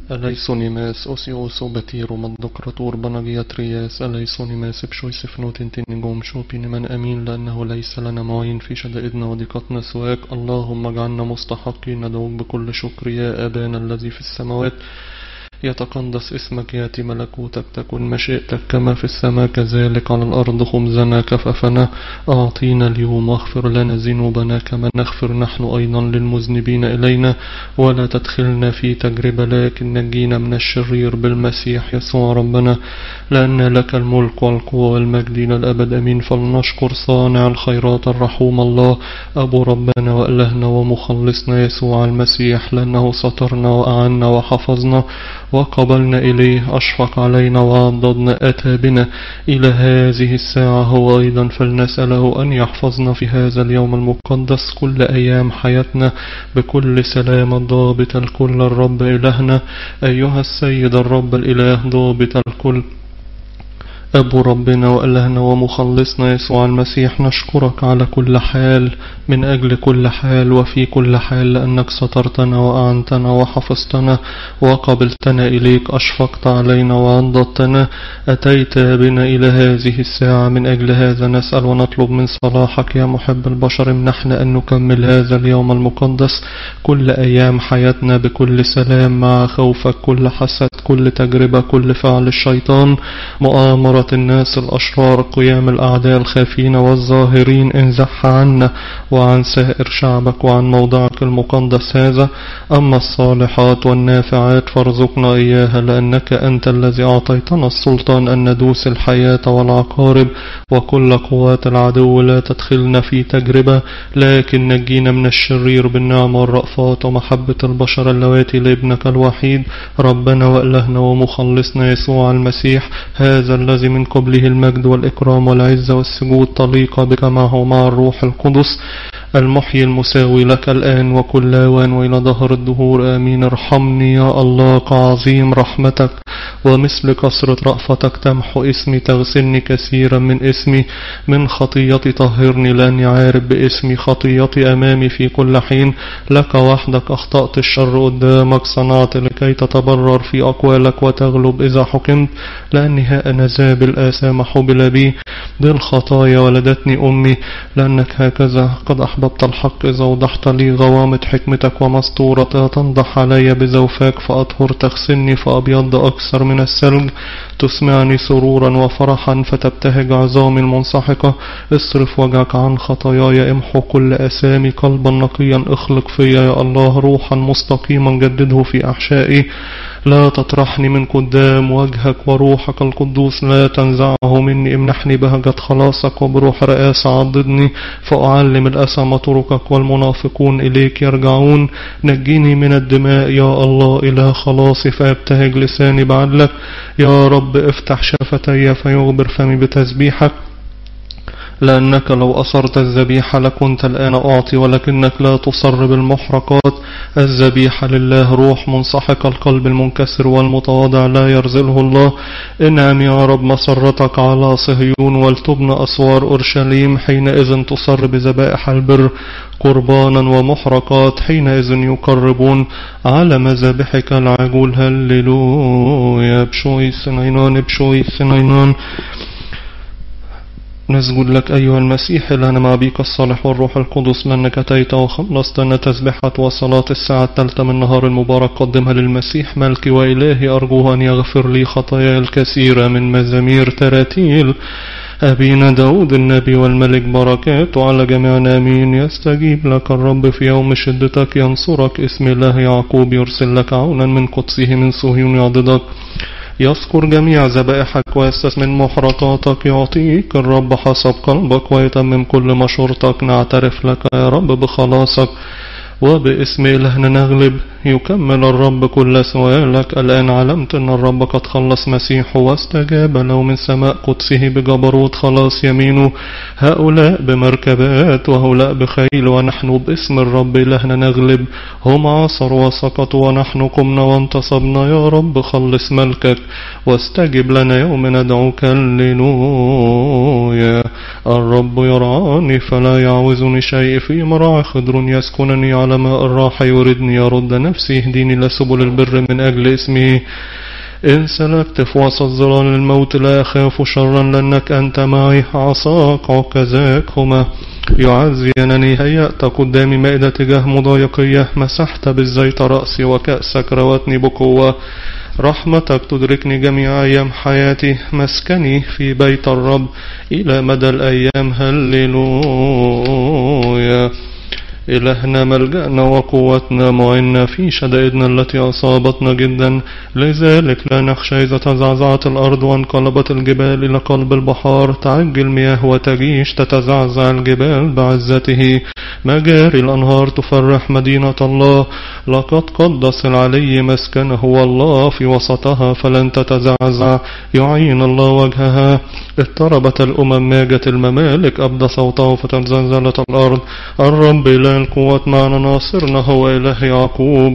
Eleisonimes osios obetir ومدقرة بنجياترياس أليسونيماس بشوي سفنوت تنجوم شوبين من أمين لأنه ليس لنا معين في شدائدنا وضيقتنا سواك اللهم اجعلنا مستحقين ندعوك بكل شكر يا أبانا الذي في السماوات يتقدس اسمك ياتي ملكوتك تكن مشيئتك كما في السماء كذلك على الأرض خبزنا كففنا أعطينا اليوم واغفر لنا ذنوبنا كما نغفر نحن أيضا للمذنبين إلينا ولا تدخلنا في تجربة لكن نجينا من الشرير بالمسيح يسوع ربنا لأن لك الملك والقوة والمجد إلى الأبد أمين فلنشكر صانع الخيرات الرحوم الله أبو ربنا وإلهنا ومخلصنا يسوع المسيح لأنه سترنا وأعنا وحفظنا وقبلنا إليه أشفق علينا وعضدنا أتى بنا إلى هذه الساعة هو أيضا فلنسأله أن يحفظنا في هذا اليوم المقدس كل أيام حياتنا بكل سلام ضابط الكل الرب إلهنا أيها السيد الرب الإله ضابط الكل أبو ربنا وإلهنا ومخلصنا يسوع المسيح نشكرك على كل حال من أجل كل حال وفي كل حال لأنك سترتنا وأعنتنا وحفظتنا وقبلتنا إليك أشفقت علينا وعضدتنا أتيت بنا إلى هذه الساعة من أجل هذا نسأل ونطلب من صلاحك يا محب البشر منحنا أن نكمل هذا اليوم المقدس كل أيام حياتنا بكل سلام مع خوفك كل حسد كل تجربة كل فعل الشيطان مؤامرة الناس الأشرار قيام الأعداء الخافين والظاهرين انزح عنا وعن سائر شعبك وعن موضعك المقدس هذا أما الصالحات والنافعات فارزقنا إياها لأنك أنت الذي أعطيتنا السلطان أن ندوس الحياة والعقارب وكل قوات العدو لا تدخلنا في تجربة لكن نجينا من الشرير بالنعمة والرأفات ومحبة البشر اللواتي لابنك الوحيد ربنا وإلهنا ومخلصنا يسوع المسيح هذا الذي من قبله المجد والإكرام والعزة والسجود طليقة بك معه مع الروح القدس المحيي المساوي لك الآن وكل آوان وإلى ظهر الدهور آمين ارحمني يا الله كعظيم رحمتك ومثل كثرة رأفتك تمحو اسمي تغسلني كثيرا من اسمي من خطيتي طهرني لأني عارف باسمي خطيتي أمامي في كل حين لك وحدك أخطأت الشر قدامك صنعت لكي تتبرر في أقوالك وتغلب إذا حكمت لأني ها أنا ذا بالآثام حبل بي بالخطايا ولدتني أمي لأنك هكذا قد أحببت الحق إذا وضحت لي غوامة حكمتك ومستورة تنضح علي بزوفاك فأطهر تغسلني فأبيض أكثر من الثلج تسمعني سرورا وفرحا فتبتهج عظامي المنسحقة اصرف وجهك عن خطاياي امحو كل أسامي قلبا نقيا اخلق فيا يا الله روحا مستقيما جدده في أحشائي لا تطرحني من قدام وجهك وروحك القدوس لا تنزعه مني امنحني بهجة خلاصك وبروح رئاسة عضدني فأعلم الأسم طرقك والمنافقون إليك يرجعون نجيني من الدماء يا الله إلى خلاصي فيبتهج لساني بعدلك يا رب افتح شفتي فيغبر فمي بتسبيحك لأنك لو أصرت الذبيحة لكنت الآن أعطي ولكنك لا تصر بالمحرقات الذبيحة لله روح منسحق القلب المنكسر والمتواضع لا يرزله الله انعم يا رب مسرتك على صهيون ولتبنى أسوار أورشليم حينئذ تصر بذبائح البر قربانا ومحرقات حينئذ يقربون على مذابحك العجول هللويا بشوي سنينان بشوي سنينان نسجد لك أيها المسيح لنا مع بيك الصالح والروح القدس لأنك أتيت وخلصتنا تسبحة وصلاة الساعة الثالثة من نهار المبارك قدمها للمسيح ملكي وإلهي أرجوه أن يغفر لي خطاياي الكثيرة من مزامير تراتيل أبينا داود النبي والملك بركات على جميعنا أمين يستجيب لك الرب في يوم شدتك ينصرك اسم الله يعقوب يرسل لك عونا من قدسه من صهيون يعضدك يذكر جميع ذبائحك ويستثمن محرقاتك يعطيك الرب حسب قلبك ويتمم كل مشورتك نعترف لك يا رب بخلاصك وباسم إلهنا نغلب يكمل الرب كل سؤالك الآن علمت أن الرب قد خلص مسيحه واستجاب له من سماء قدسه بجبروت خلاص يمينه هؤلاء بمركبات وهؤلاء بخيل ونحن باسم الرب إلهنا نغلب هم عصروا وسقطوا ونحن قمنا وانتصبنا يا رب خلص ملكك واستجب لنا يوم ندعوك الليلويا الرب يرعاني فلا يعوزني شيء في مراع خضر يسكنني على على ماء الراحة يردني يرد نفسي اهديني لسبل البر من أجل اسمه إن سلكت في وسط ظلال الموت لا أخاف شرا لأنك أنت معي عصاك وكذاك هما يعزينني هيأت قدامي مائدة تجاه مضايقية مسحت بالزيت رأسي وكأسك روتني بقوة رحمتك تدركني جميع أيام حياتي مسكني في بيت الرب إلى مدى الأيام هللويا إلهنا ملجأنا وقوتنا معنا في شدائدنا التي أصابتنا جدا لذلك لا نخشى إذا تزعزعت الأرض وانقلبت الجبال إلى قلب البحار تعج المياه وتجيش تتزعزع الجبال بعزته مجاري الأنهار تفرح مدينة الله لقد قدس العلي مسكنه والله في وسطها فلن تتزعزع يعين الله وجهها اضطربت الأمم ماجت الممالك أبدى صوته فتزلزلت الأرض الرب إله القوات معنا ناصرنا هو إله يعقوب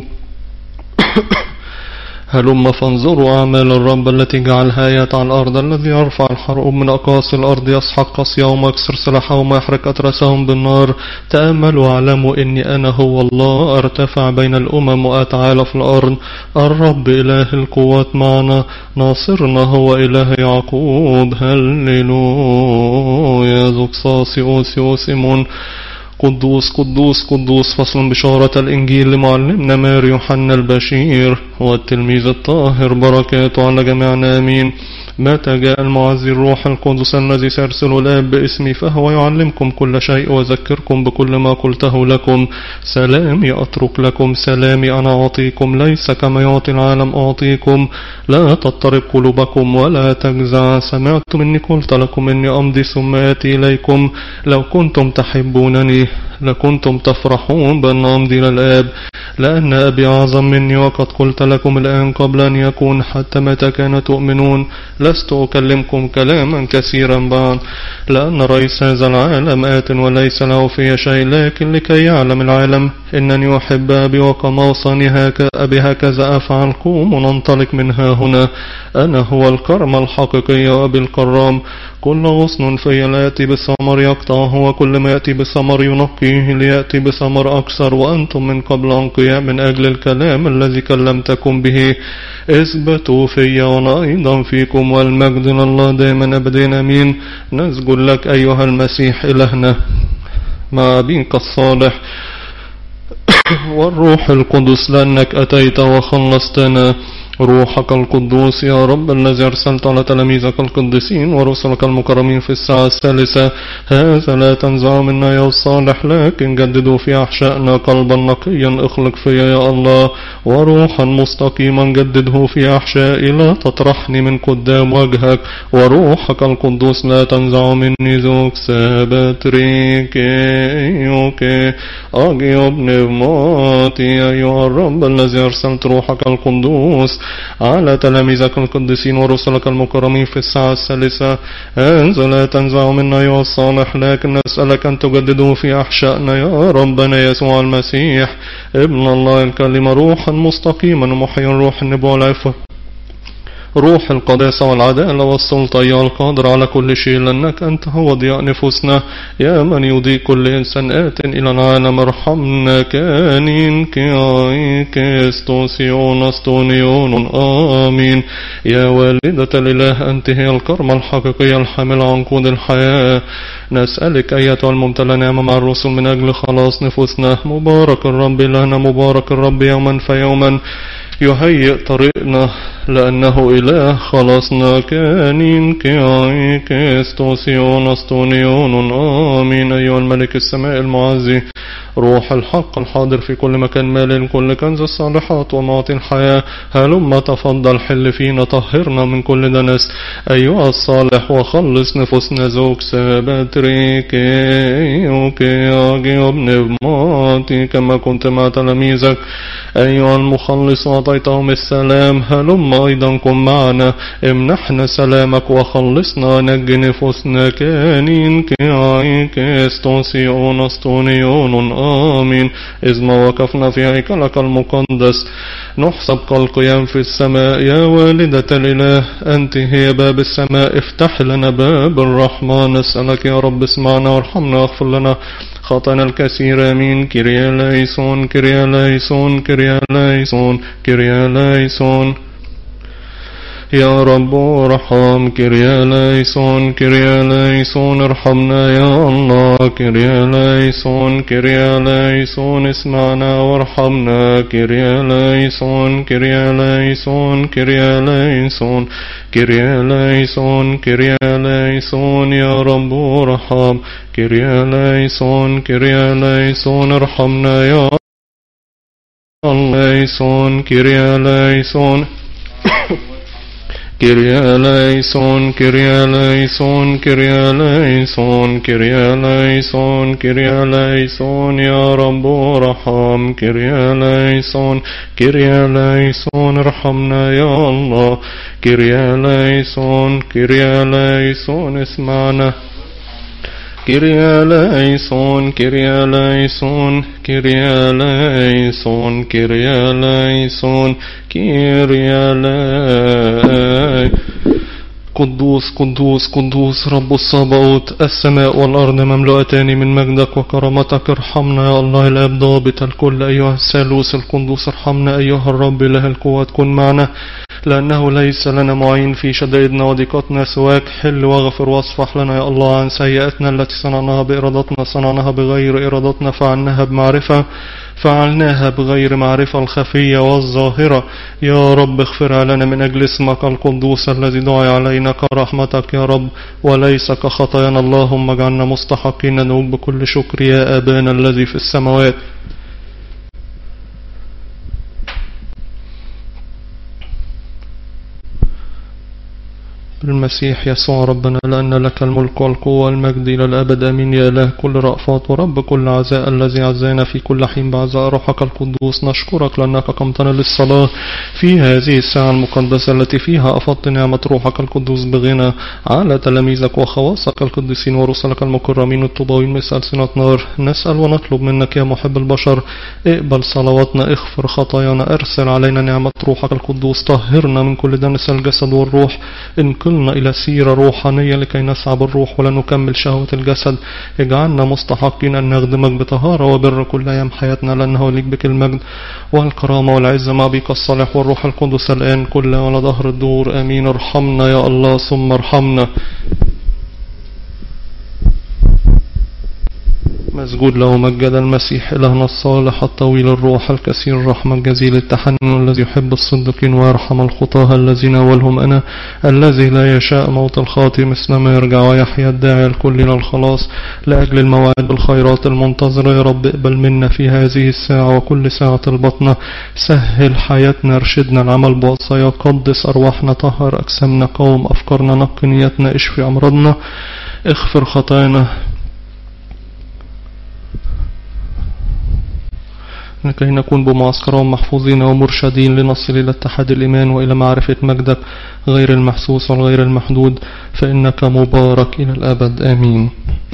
هلم فانظروا أعمال الرب التي جعلها آيات على الأرض الذي يرفع الحرب من أقاصي الأرض يسحق قصيهم ويكسر سلاحهم ويحرق أترسهم بالنار تأملوا واعلموا إني أنا هو الله أرتفع بين الأمم وأتعالى في الأرض الرب إله القوات معنا ناصرنا هو إله يعقوب هللويا زقصاصي أوسي أوسمون قدوس قدوس قدوس فصل بشارة الإنجيل لمعلمنا ماري يوحنا البشير والتلميذ الطاهر بركاته على جميعنا آمين متى جاء المعزي الروح القدس الذي سيرسل الآب باسمي فهو يعلمكم كل شيء وذكركم بكل ما قلته لكم سلامي أترك لكم سلامي أنا أعطيكم ليس كما يعطي العالم أعطيكم لا تضطرب قلوبكم ولا تجزع سمعت مني قلت لكم إني أمضي ثم آتي إليكم لو كنتم تحبونني لكنتم تفرحون بأن أمضي للآب لأن أبي أعظم مني وقد قلت لكم الآن قبل أن يكون حتى متى كان تؤمنون لست أكلمكم كلاما كثيرا بعد لأن رئيس هذا العالم آت وليس له في شيء لكن لكي يعلم العالم إنني أحب أبي وكما وصاني أبي هكذا أفعل قوم وننطلق منها هنا أنا هو الكرم الحقيقي وأبي الكرام كل غصن في لا يأتي بثمر يقطعه وكل ما يأتي بثمر ينقيه ليأتي بثمر أكثر وأنتم من قبل أنقياء من أجل الكلام الذي كلمتكم به اثبتوا في وأنا أيضا فيكم والمجد لله دائما أبدا أمين نسجد لك أيها المسيح إلهنا مع أبيك الصالح والروح القدس لأنك أتيت وخلصتنا روحك القدوس يا رب الذي أرسلت على تلاميذك القديسين ورسلك المكرمين في الساعة الثالثة هذا لا تنزع منا يا الصالح لكن جددوا في أحشائنا قلبا نقيا اخلق فيا يا الله وروحا مستقيما جدده في أحشائي لا تطرحني من قدام وجهك وروحك القدوس لا تنزع مني ذوك سابتريك يوكي أجي ابن موتي أيها الرب الذي أرسلت روحك القدوس على تلاميذك القديسين ورسلك المكرمين في الساعة الثالثة انزل لا تنزع منا يا الصالح لكن نسألك أن تجدده في أحشائنا يا ربنا يسوع المسيح ابن الله الكلمة روحا مستقيما ومحيا روح النبوة والعفة روح القداسة والعدالة والسلطة يا القادر على كل شيء لأنك أنت هو ضياء نفوسنا يا من يضيء كل إنسان آت إلى العالم ارحمنا كانين كياي كيستوسيون استونيون آمين يا والدة الإله أنت هي الكرمة الحقيقية الحامل عن قود الحياة نسألك أيتها الممتلة نعمة مع الرسل من أجل خلاص نفوسنا مبارك الرب لنا مبارك الرب يوما فيوما يهيئ طريقنا لأنه إله خلصنا كانين كياي كيستوسيون استونيون آمين أيها الملك السماء المعزي روح الحق الحاضر في كل مكان مال كل كنز الصالحات ومعطي الحياة هلما تفضل حل فينا طهرنا من كل دنس أيها الصالح وخلص نفوسنا زوج سابتريكي يوكي أجي ابن ماتي كما كنت مع تلاميذك أيها المخلص أعطيتهم السلام هلما أيضا كن معنا امنحنا سلامك وخلصنا نج نفوسنا كانين كي كيستونسيون استونيون آمين إذ ما وقفنا في هيكلك المقدس نحسب كالقيام في السماء يا والدة الإله أنت هي باب السماء افتح لنا باب الرحمة نسألك يا رب اسمعنا وارحمنا واغفر لنا خطنا الكثير امين كريا ليسون كريا ليسون كريا ليسون كريا ليسون يا رب ارحم كريا ليسون كريا ليسون ارحمنا يا الله كريا ليسون كريا ليسون اسمعنا وارحمنا كريا ليسون كريا ليسون كريا ليسون كريا ليسون كريا ليسون يا رب ارحم كريا ليسون كريا ليسون ارحمنا يا الله ليسون كريا ليسون Kyrie eleison, Kyrie eleison, Kyrie eleison, Kyrie eleison, Kyrie eleison, يا رب ارحم Kyrie eleison, Kyrie eleison, ارحمنا يا الله Kyrie eleison, Kyrie eleison, اسمعنا Kyrie eleison, Kyrie eleison, Kyrie eleison, Kyrie eleison, Kyrie eleison. قدوس قدوس قدوس رب الصباوت السماء والأرض مملوءتان من مجدك وكرامتك ارحمنا يا الله الأب ضابط الكل أيها الثالوث القدوس ارحمنا أيها الرب له القوات كن معنا لأنه ليس لنا معين في شدائدنا وضيقتنا سواك حل واغفر واصفح لنا يا الله عن سيئاتنا التي صنعناها بإرادتنا صنعناها بغير إرادتنا فعلناها بمعرفة فعلناها بغير معرفة الخفية والظاهرة يا رب اغفر لنا من أجل اسمك القدوس الذي دعي علينا كرحمتك يا رب وليس كخطايانا اللهم اجعلنا مستحقين نوب بكل شكر يا أبانا الذي في السماوات بالمسيح يسوع ربنا لأن لك الملك والقوة والمجد إلى الأبد أمين يا إله كل رأفات ورب كل عزاء الذي عزانا في كل حين بعزاء روحك القدوس نشكرك لأنك قمتنا للصلاة في هذه الساعة المقدسة التي فيها أفضت نعمة روحك القدوس بغنى على تلاميذك وخواصك القديسين ورسلك المكرمين الطباوين مثل ألسنة نار نسأل ونطلب منك يا محب البشر اقبل صلواتنا اغفر خطايانا ارسل علينا نعمة روحك القدوس طهرنا من كل دنس الجسد والروح إن كل وصلنا إلى سيرة روحانية لكي نسعى بالروح ولا نكمل شهوة الجسد اجعلنا مستحقين أن نخدمك بطهارة وبر كل أيام حياتنا لأنه ليك بك المجد والكرامة والعزة مع بك الصالح والروح القدس الآن كل ولا ظهر الدور آمين ارحمنا يا الله ثم ارحمنا مسجود له مجد المسيح إلهنا الصالح الطويل الروح الكثير الرحمة الجزيل التحنن الذي يحب الصدقين ويرحم الخطاة الذين أولهم أنا الذي لا يشاء موت الخاطئ مثلما يرجع ويحيا الداعي الكل إلى الخلاص لأجل الموعد بالخيرات المنتظرة يا رب اقبل منا في هذه الساعة وكل ساعة البطنة سهل حياتنا ارشدنا العمل بوصايا قدس أرواحنا طهر أجسامنا قوم أفكارنا نق نياتنا اشفي أمراضنا اغفر خطايانا لكي نكون بمعسكرهم محفوظين ومرشدين لنصل إلى اتحاد الإيمان وإلى معرفة مجدك غير المحسوس والغير المحدود فإنك مبارك إلى الأبد آمين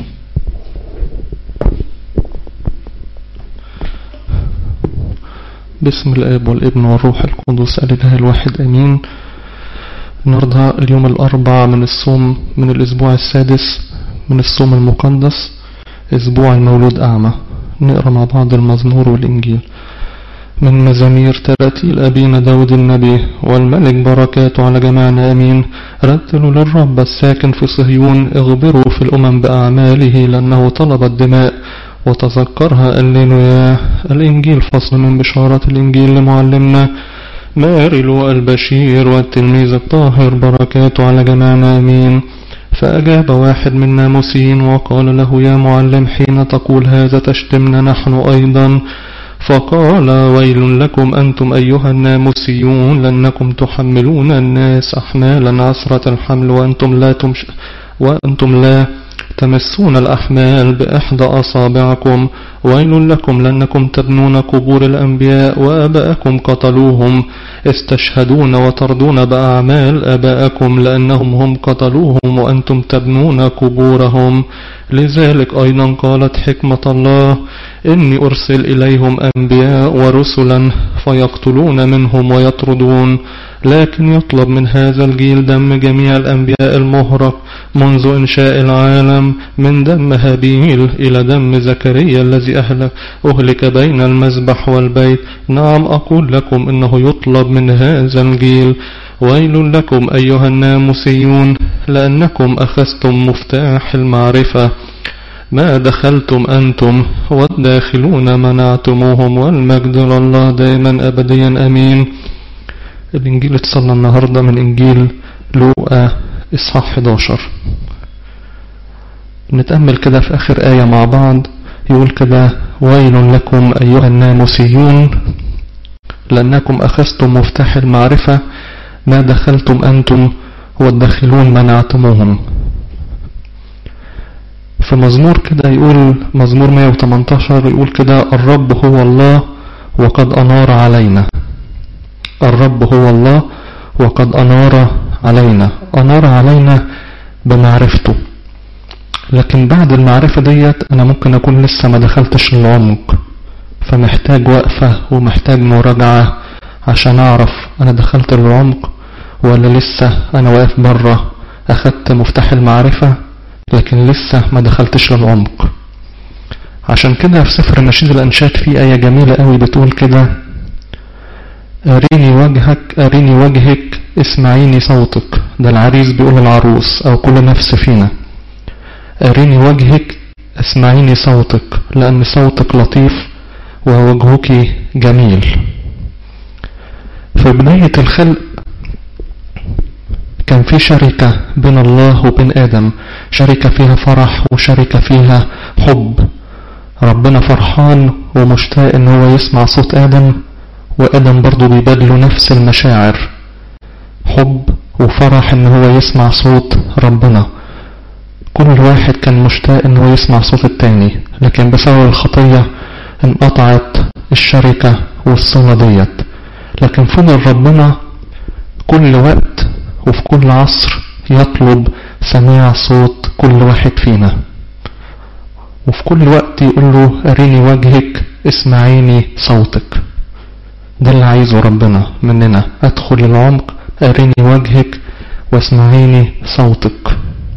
باسم الآب والابن والروح القدس الإله الواحد آمين النهاردة اليوم الأربع من الصوم من الأسبوع السادس من الصوم المقدس أسبوع المولود أعمى نقرأ مع بعض المزمور والإنجيل من مزامير تراتيل أبينا داود النبي والملك بركاته على جميعنا أمين رتلوا للرب الساكن في صهيون اغبروا في الأمم بأعماله لأنه طلب الدماء وتذكرها يا الإنجيل فصل من بشارة الإنجيل لمعلمنا مارلو البشير والتلميذ الطاهر بركاته على جميعنا أمين فأجاب واحد من الناموسيين وقال له يا معلم حين تقول هذا تشتمنا نحن أيضا فقال ويل لكم أنتم أيها الناموسيون لأنكم تحملون الناس أحمالا عسرة الحمل وأنتم لا, تمش وأنتم لا تمسون الأحمال بإحدى أصابعكم ويل لكم لأنكم تبنون قبور الأنبياء وآباءكم قتلوهم استشهدون وترضون بأعمال آباءكم لأنهم هم قتلوهم وأنتم تبنون قبورهم لذلك أيضا قالت حكمة الله إني أرسل إليهم أنبياء ورسلا فيقتلون منهم ويطردون لكن يطلب من هذا الجيل دم جميع الأنبياء المهرق منذ إنشاء العالم من دم هابيل إلى دم زكريا الذي أهلك أهلك بين المذبح والبيت نعم أقول لكم إنه يطلب من هذا الجيل ويل لكم أيها الناموسيون لأنكم أخذتم مفتاح المعرفة ما دخلتم أنتم والداخلون منعتموهم والمجد لله دائما أبديا أمين الإنجيل اتصلى النهاردة من إنجيل لوقا إصحاح 11 نتأمل كده في آخر آية مع بعض يقول كده ويل لكم أيها الناموسيون لأنكم أخذتم مفتاح المعرفة ما دخلتم أنتم والداخلون منعتموهم في مزمور كده يقول مزمور 118 يقول كده الرب هو الله وقد أنار علينا الرب هو الله وقد أنار علينا أنار علينا بمعرفته لكن بعد المعرفة ديت أنا ممكن أكون لسه ما دخلتش العمق فمحتاج وقفة ومحتاج مراجعة عشان أعرف أنا دخلت العمق ولا لسه أنا واقف بره أخدت مفتاح المعرفة لكن لسه ما دخلتش العمق عشان كده في سفر النشيد الأنشاد في آية جميلة قوي بتقول كده أريني وجهك أريني وجهك اسمعيني صوتك ده العريس بيقول العروس أو كل نفس فينا أريني وجهك اسمعيني صوتك لأن صوتك لطيف ووجهك جميل في بداية الخلق كان في شركة بين الله وبين آدم شركة فيها فرح وشركة فيها حب ربنا فرحان ومشتاق ان هو يسمع صوت آدم وآدم برضو بيبادله نفس المشاعر حب وفرح ان هو يسمع صوت ربنا كل واحد كان مشتاق ان هو يسمع صوت التاني لكن بسبب الخطية انقطعت الشركة والصلة ديت لكن فضل ربنا كل وقت وفي كل عصر يطلب سماع صوت كل واحد فينا وفي كل وقت يقول له أريني وجهك اسمعيني صوتك ده اللي عايزه ربنا مننا أدخل العمق أريني وجهك واسمعيني صوتك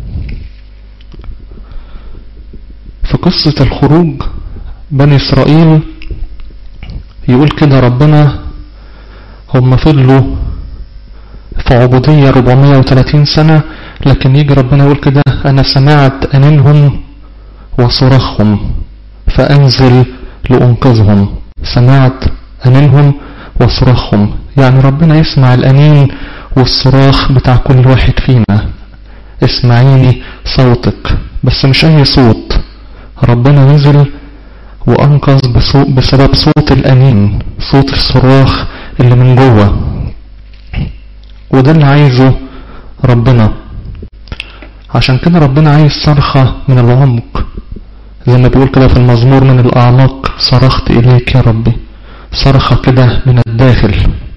في قصة الخروج بني إسرائيل يقول كده ربنا هم فضلوا في عبودية 430 سنة لكن يجي ربنا يقول كده أنا سمعت أنينهم وصراخهم فأنزل لأنقذهم سمعت أنينهم وصراخهم يعني ربنا يسمع الأنين والصراخ بتاع كل واحد فينا اسمعيني صوتك بس مش أي صوت ربنا نزل وأنقذ بسبب صوت الأنين صوت الصراخ اللي من جوه وده اللي عايزه ربنا عشان كده ربنا عايز صرخة من العمق زي ما بيقول كده في المزمور من الأعماق صرخت إليك يا ربي صرخة كده من الداخل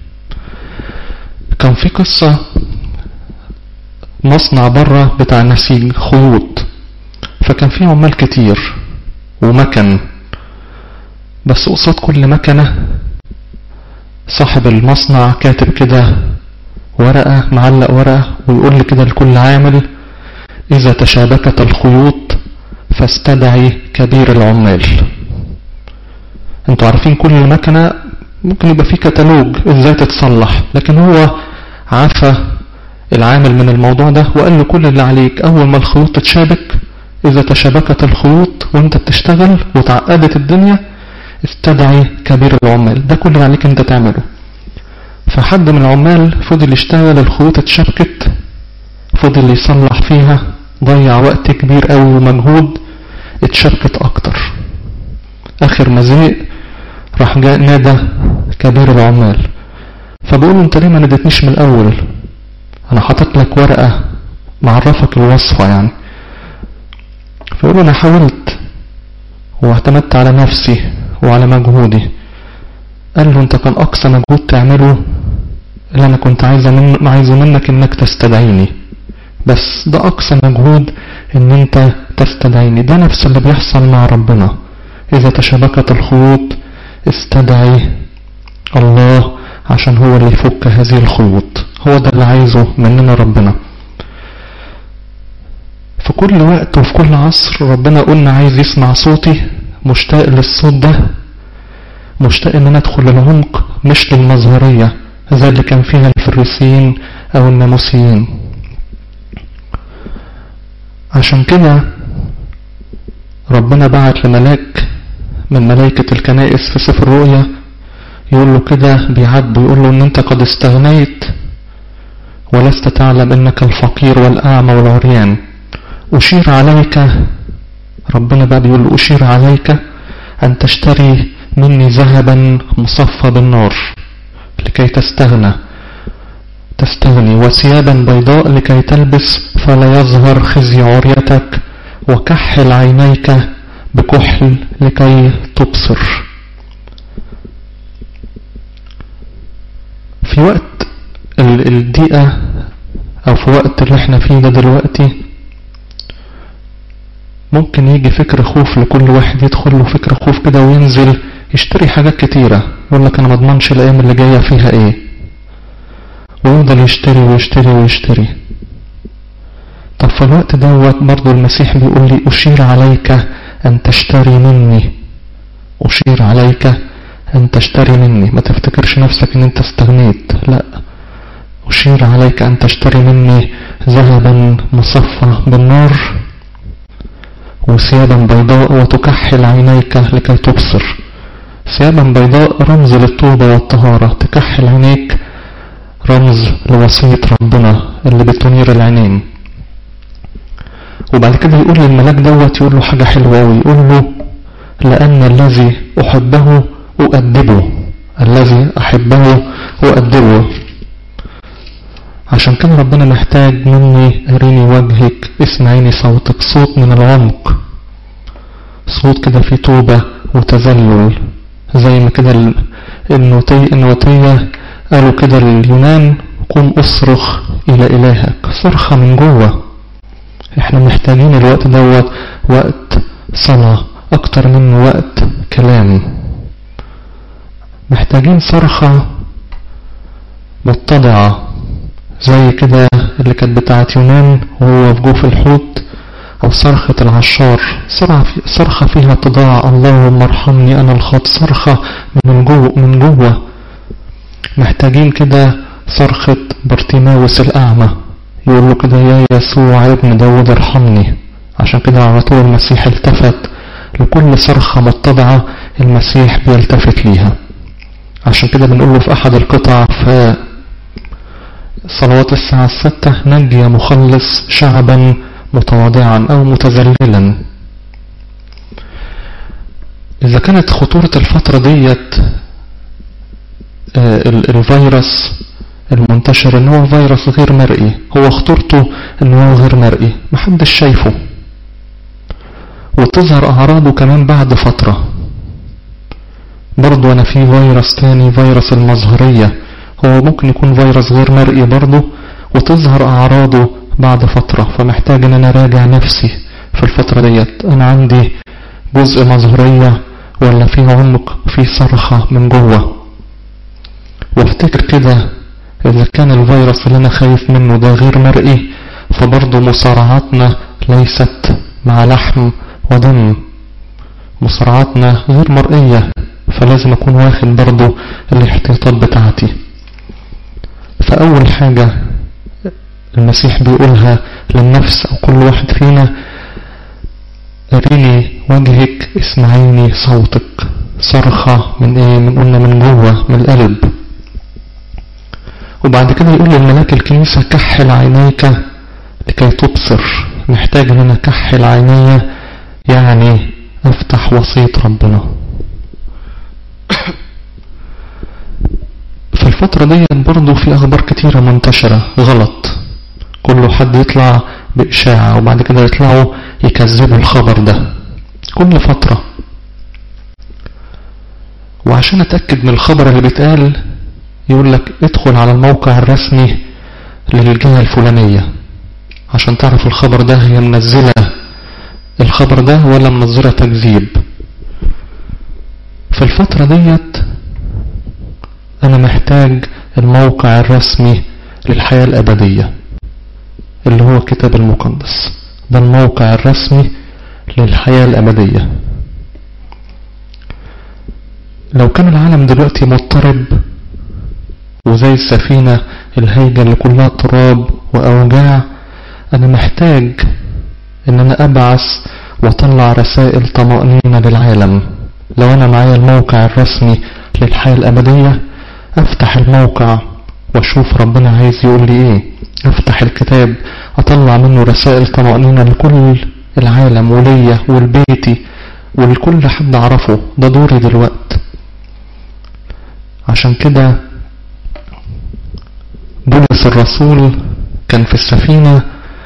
كان في قصة مصنع بره بتاع نسيج خيوط فكان في عمال كتير ومكن بس قصاد كل مكنة صاحب المصنع كاتب كده ورقة معلق ورقة ويقول لي كده لكل عامل إذا تشابكت الخيوط فاستدعي كبير العمال انتوا عارفين كل مكنة ممكن يبقى فيه كتالوج ازاي تتصلح لكن هو عفى العامل من الموضوع ده وقال له كل اللي عليك اول ما الخيوط تتشابك اذا تشابكت الخيوط وانت بتشتغل وتعقدت الدنيا استدعي كبير العمال ده كل اللي عليك انت تعمله فحد من العمال فضل يشتغل الخيوط اتشبكت فضل يصلح فيها ضيع وقت كبير قوي ومجهود اتشبكت اكتر اخر ما زهق راح جاء نادى كبير العمال فبقول انت ليه ما نادتنيش من الاول انا حاطط لك ورقه معرفك الوصفه يعني فيقول انا حاولت واعتمدت على نفسي وعلى مجهودي قال له انت كان اقصى مجهود تعمله اللي انا كنت عايزه من عايزه منك انك تستدعيني بس ده اقصى مجهود ان انت تستدعيني ده نفس اللي بيحصل مع ربنا إذا تشابكت الخيوط استدعي الله عشان هو اللي يفك هذه الخيوط هو ده اللي عايزه مننا ربنا في كل وقت وفي كل عصر ربنا قلنا عايز يسمع صوتي مشتاق للصوت ده مشتاق ان انا ادخل العمق مش للمظهرية زي اللي كان فيها الفريسيين او الناموسيين عشان كده ربنا بعت لملاك من ملائكة الكنائس في سفر الرؤيا يقول له كده بيعد ويقول له ان انت قد استغنيت ولست تعلم انك الفقير والاعمى والعريان اشير عليك ربنا بقى بيقول له اشير عليك ان تشتري مني ذهبا مصفى بالنار لكي تستغنى تستغني وثيابا بيضاء لكي تلبس فلا يظهر خزي عريتك وكحل عينيك بكحل لكي تبصر في وقت الدقيقة او في وقت اللي احنا فيه ده دلوقتي ممكن يجي فكر خوف لكل واحد يدخل له فكر خوف كده وينزل يشتري حاجات كتيرة يقول لك انا مضمنش الايام اللي جاية فيها ايه ويفضل يشتري ويشتري ويشتري طب في الوقت دوت برضو المسيح بيقول لي أشير عليك أن تشتري مني أشير عليك أن تشتري مني ما تفتكرش نفسك أن أنت استغنيت لا أشير عليك أن تشتري مني ذهبا مصفى بالنار وثيابا بيضاء وتكحل عينيك لكي تبصر ثيابا بيضاء رمز للتوبة والطهارة تكحل عينيك رمز لوصية ربنا اللي بتنير العينين وبعد كده يقول للملاك دوت يقول له حاجة حلوة قوي يقول له لأن الذي أحبه أؤدبه الذي أحبه أؤدبه عشان كده ربنا محتاج مني أريني وجهك اسمعيني صوتك صوت من العمق صوت كده فيه توبة وتذلل زي ما كده النوتية قالوا كده اليونان قم اصرخ إلى إلهك صرخة من جوه احنا محتاجين الوقت دوت وقت صلاة أكتر من وقت كلام محتاجين صرخة متضعة زي كده اللي كانت بتاعت يونان وهو في جوف الحوت أو صرخة العشار صرخة فيها اتضاع اللهم ارحمني أنا الخاط صرخة من جوه من جوه محتاجين كده صرخة برتيماوس الأعمى يقول له كده يا يسوع ابن داود ارحمني عشان كده على طول المسيح التفت لكل صرخة متضعة المسيح بيلتفت ليها عشان كده بنقول له في أحد القطع في صلوات الساعة الستة نجي مخلص شعبا متواضعا أو متذللا إذا كانت خطورة الفترة ديت الفيروس المنتشر ان هو فيروس غير مرئي هو خطورته ان هو غير مرئي محدش شايفه وتظهر اعراضه كمان بعد فترة برضو انا في فيروس تاني فيروس المظهرية هو ممكن يكون فيروس غير مرئي برضو وتظهر اعراضه بعد فترة فمحتاج ان انا راجع نفسي في الفترة ديت انا عندي جزء مظهرية ولا في عمق في صرخة من جوه وافتكر كده إذا كان الفيروس اللي أنا خايف منه ده غير مرئي فبرضه مصارعاتنا ليست مع لحم ودم مصارعاتنا غير مرئية فلازم أكون واخد برضه الاحتياطات بتاعتي فأول حاجة المسيح بيقولها للنفس أو كل واحد فينا أريني وجهك اسمعيني صوتك صرخة من ايه من قلنا من جوه من القلب وبعد كده يقول للملاك الكنيسة كحل عينيك لكي تبصر محتاج ان انا كحل عيني يعني افتح وصية ربنا في الفترة دي برضو في اخبار كتيرة منتشرة غلط كل حد يطلع بإشاعة وبعد كده يطلعوا يكذبوا الخبر ده كل فترة وعشان اتأكد من الخبر اللي بيتقال يقول لك ادخل على الموقع الرسمي للجهة الفلانية عشان تعرف الخبر ده هي منزلة الخبر ده ولا منظرة تكذيب في الفترة ديت أنا محتاج الموقع الرسمي للحياة الأبدية اللي هو الكتاب المقدس ده الموقع الرسمي للحياة الأبدية لو كان العالم دلوقتي مضطرب وزي السفينة الهيجة اللي كلها تراب وأوجاع أنا محتاج إن أنا أبعث وأطلع رسائل طمأنينة للعالم لو أنا معايا الموقع الرسمي للحياة الأبدية أفتح الموقع وأشوف ربنا عايز يقول لي إيه أفتح الكتاب أطلع منه رسائل طمأنينة لكل العالم وليا ولبيتي ولكل حد أعرفه ده دوري دلوقت عشان كده بولس الرسول كان في السفينة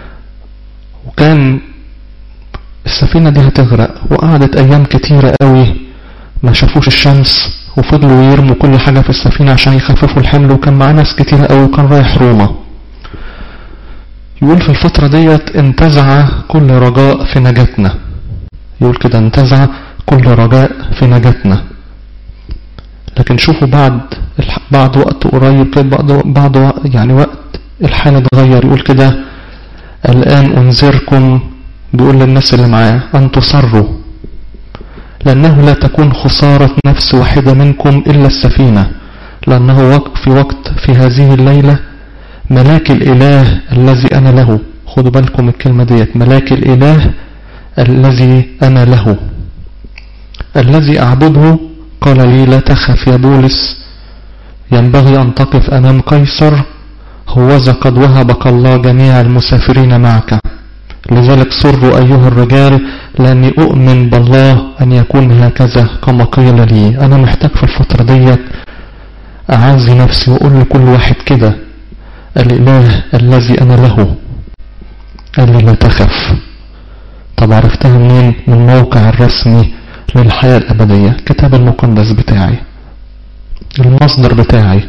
وكان السفينة دي هتغرق وقعدت أيام كتيرة قوي ما شافوش الشمس وفضلوا يرموا كل حاجة في السفينة عشان يخففوا الحمل وكان معاه ناس كتيرة قوي وكان رايح روما يقول في الفترة ديت انتزع كل رجاء في نجاتنا يقول كده انتزع كل رجاء في نجاتنا لكن شوفوا بعد بعد وقت قريب كده بعد بعد يعني وقت الحال اتغير يقول كده الآن أنذركم بيقول للناس اللي معاه أن تصروا لأنه لا تكون خسارة نفس واحدة منكم إلا السفينة لأنه وقت في وقت في هذه الليلة ملاك الإله الذي أنا له خدوا بالكم الكلمة ديت ملاك الإله الذي أنا له الذي أعبده قال لي لا تخف يا بولس ينبغي أن تقف أمام قيصر هوذا قد وهبك الله جميع المسافرين معك لذلك سروا أيها الرجال لأني أؤمن بالله أن يكون هكذا كما قيل لي أنا محتاج في الفترة ديت أعزي نفسي وأقول لكل واحد كده الإله الذي أنا له قال لي لا تخف طب عرفتها منين من الموقع الرسمي للحياة الأبدية كتاب المقدس بتاعي المصدر بتاعي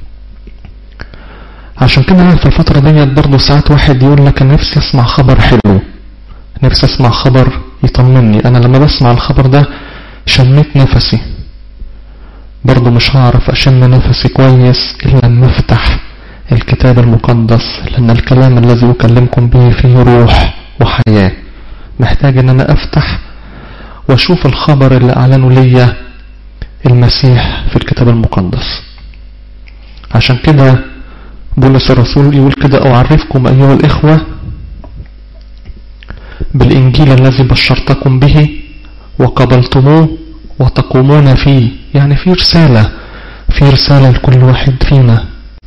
عشان كده في الفترة ديت برضه ساعات واحد يقول لك أنا نفسي أسمع خبر حلو نفسي أسمع خبر يطمني أنا لما بسمع الخبر ده شميت نفسي برضه مش هعرف أشم نفسي كويس إلا أن نفتح الكتاب المقدس لأن الكلام الذي أكلمكم به فيه روح وحياة محتاج أن أنا أفتح وأشوف الخبر اللي أعلنه ليا المسيح في الكتاب المقدس عشان كده بولس الرسول يقول كده أعرفكم أيها الإخوة بالإنجيل الذي بشرتكم به وقبلتموه وتقومون فيه يعني في رسالة في رسالة لكل واحد فينا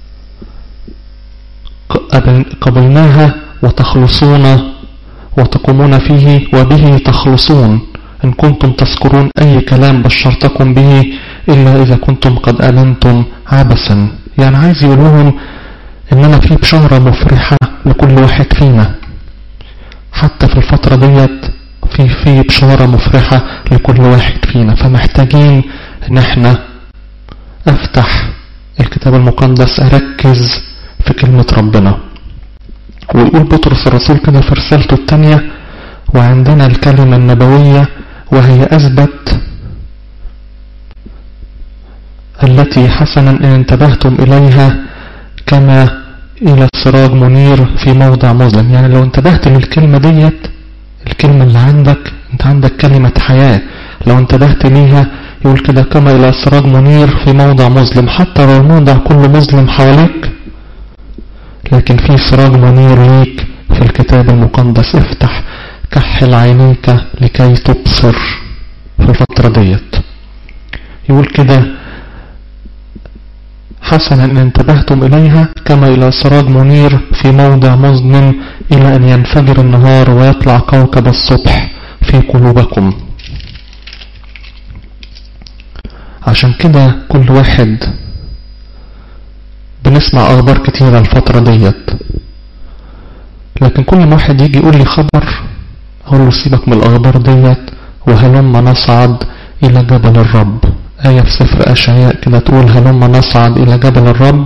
قبلناها وتخلصون وتقومون فيه وبه تخلصون إن كنتم تذكرون أي كلام بشرتكم به إلا إذا كنتم قد أمنتم عبثا يعني عايز يقول لهم إننا في بشارة مفرحة لكل واحد فينا حتى في الفترة ديت في في بشارة مفرحة لكل واحد فينا فمحتاجين إن احنا أفتح الكتاب المقدس أركز في كلمة ربنا ويقول بطرس الرسول كده في رسالته الثانية وعندنا الكلمة النبوية وهي أثبت التي حسنا إن انتبهتم إليها كما إلى سراج منير في موضع مظلم يعني لو انتبهت للكلمة ديت الكلمة اللي عندك انت عندك كلمة حياة لو انتبهت ليها يقول كده كما إلى سراج منير في موضع مظلم حتى لو الموضع كله مظلم حواليك لكن في سراج منير ليك في الكتاب المقدس افتح كحل عينيك لكي تبصر في الفترة ديت يقول كده حسنا إن انتبهتم إليها كما إلى سراج منير في موضع مظلم إلى أن ينفجر النهار ويطلع كوكب الصبح في قلوبكم عشان كده كل واحد بنسمع أخبار كتيرة الفترة ديت لكن كل ما واحد يجي يقول لي خبر أقول له سيبك من الأخبار ديت وهلما نصعد إلى جبل الرب آية في سفر أشعياء كده تقول هلما نصعد إلى جبل الرب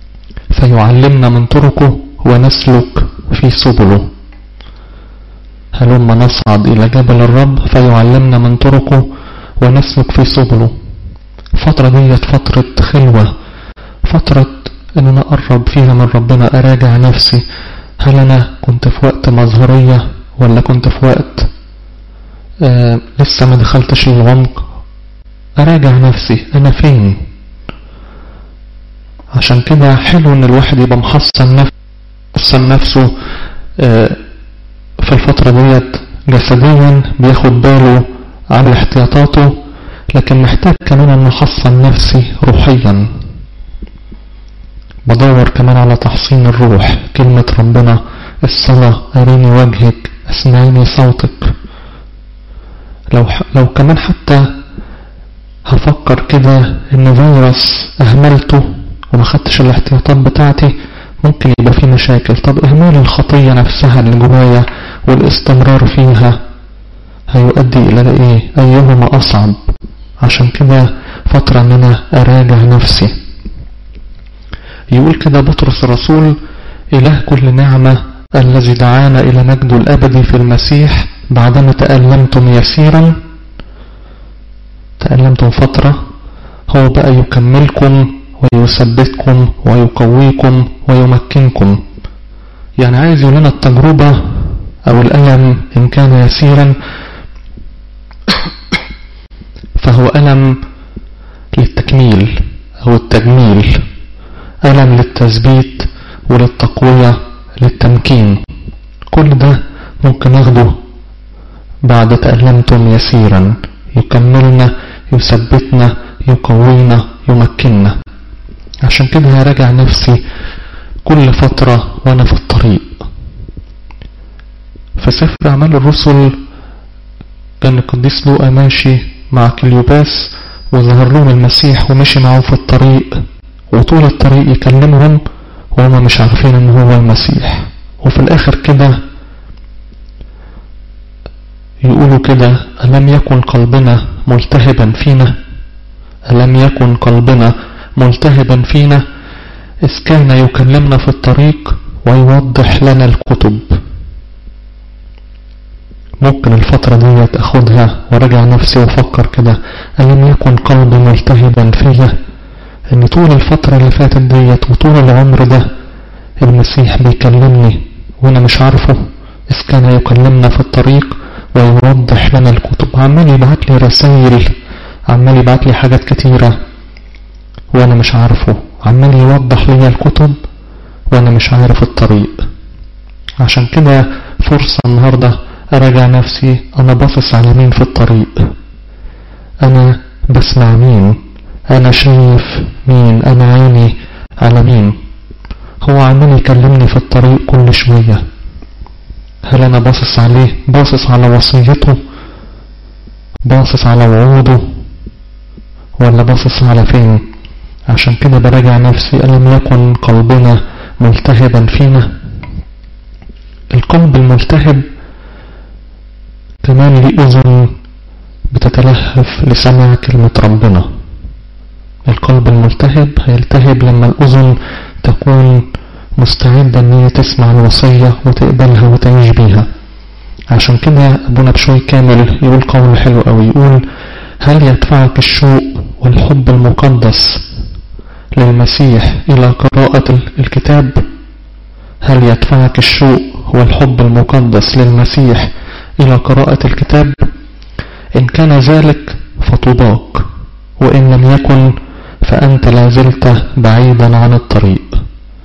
فيعلمنا من طرقه ونسلك في سبله هلما نصعد إلى جبل الرب فيعلمنا من طرقه ونسلك في سبله الفترة ديت فترة خلوة فترة ان انا اقرب فيها من ربنا اراجع نفسي هل انا كنت في وقت مظهرية ولا كنت في وقت آه لسه ما دخلتش العمق اراجع نفسي انا فين عشان كده حلو ان الواحد يبقى محصن نفسه محصن نفسه آه في الفترة ديت جسديا بياخد باله على احتياطاته لكن محتاج كمان ان احصن نفسي روحيا بدور كمان على تحصين الروح كلمة ربنا الصلاة أريني وجهك أسمعيني صوتك لو, لو كمان حتى هفكر كده ان فيروس اهملته وما خدتش الاحتياطات بتاعتي ممكن يبقى في مشاكل طب اهمال الخطية نفسها اللي جوايا والاستمرار فيها هيؤدي الى ايه ايهما اصعب عشان كده فترة ان انا اراجع نفسي يقول كده بطرس الرسول اله كل نعمة الذي دعانا الى مجد الابدي في المسيح بعدما تألمتم يسيرا تألمتم فترة هو بقى يكملكم ويثبتكم ويقويكم ويمكنكم يعني عايز يقول لنا التجربة أو الألم إن كان يسيرا فهو ألم للتكميل أو التجميل ألم للتثبيت وللتقوية للتمكين كل ده ممكن ناخده بعد تألمتم يسيرا يكملنا يثبتنا يقوينا يمكننا عشان كده هراجع نفسي كل فترة وانا في الطريق في سفر أعمال الرسل كان القديس لوقا ماشي مع كليوباس وظهر لهم المسيح ومشي معه في الطريق وطول الطريق يكلمهم وهم مش عارفين ان هو المسيح وفي الاخر كده يقولوا كده ألم يكن قلبنا ملتهبا فينا ألم يكن قلبنا ملتهبا فينا إذ كان يكلمنا في الطريق ويوضح لنا الكتب ممكن الفترة دي أخدها وراجع نفسي وأفكر كده ألم يكن قلبي ملتهبا فيا إن طول الفترة اللي فاتت ديت وطول العمر ده المسيح بيكلمني وأنا مش عارفه إذ كان يكلمنا في الطريق ويوضح لنا الكتب عمال يبعت لي رسائل عمال يبعت لي حاجات كتيرة وانا مش عارفه عمال يوضح لي الكتب وانا مش عارف الطريق عشان كده فرصة النهاردة اراجع نفسي انا باصص على مين في الطريق انا بسمع مين انا شايف مين انا عيني على مين هو عمال يكلمني في الطريق كل شوية هل انا باصص عليه باصص على وصيته باصص على وعوده ولا باصص على فين عشان كده براجع نفسي ألم يكن قلبنا ملتهبا فينا القلب الملتهب كمان ليه أذن بتتلهف لسمع كلمة ربنا القلب الملتهب هيلتهب لما الأذن تكون مستعدة ان هي تسمع الوصية وتقبلها وتعيش بيها عشان كده ابونا بشوي كامل يقول قول حلو قوي يقول هل يدفعك الشوق والحب المقدس للمسيح الى قراءة الكتاب هل يدفعك الشوق والحب المقدس للمسيح الى قراءة الكتاب ان كان ذلك فطوباك وان لم يكن فانت لازلت بعيدا عن الطريق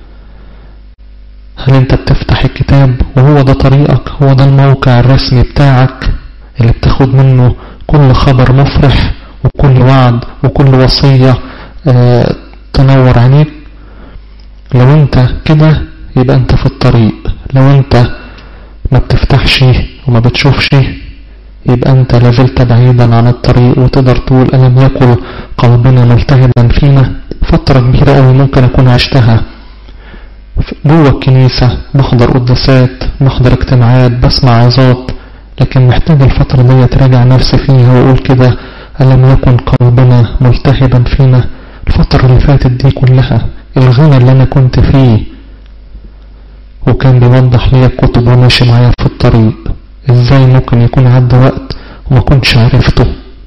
هل انت بتفتح الكتاب وهو ده طريقك هو ده الموقع الرسمي بتاعك اللي بتاخد منه كل خبر مفرح وكل وعد وكل وصية اه تنور عينيك لو انت كده يبقى انت في الطريق لو انت ما بتفتحش وما بتشوفش يبقى انت لازلت بعيدا عن الطريق وتقدر تقول ألم يكن قلبنا ملتهبا فينا فترة كبيرة قوي ممكن أكون عشتها جوه الكنيسة بحضر قداسات بحضر اجتماعات بسمع عظات لكن محتاج الفترة دي تراجع نفسي فيها وأقول كده ألم يكن قلبنا ملتهبا فينا الفترة اللي فاتت دي كلها الغنى اللي أنا كنت فيه وكان بيوضح لي الكتب وماشي معايا في الطريق ازاي ممكن يكون عدى وقت وما كنتش عرفته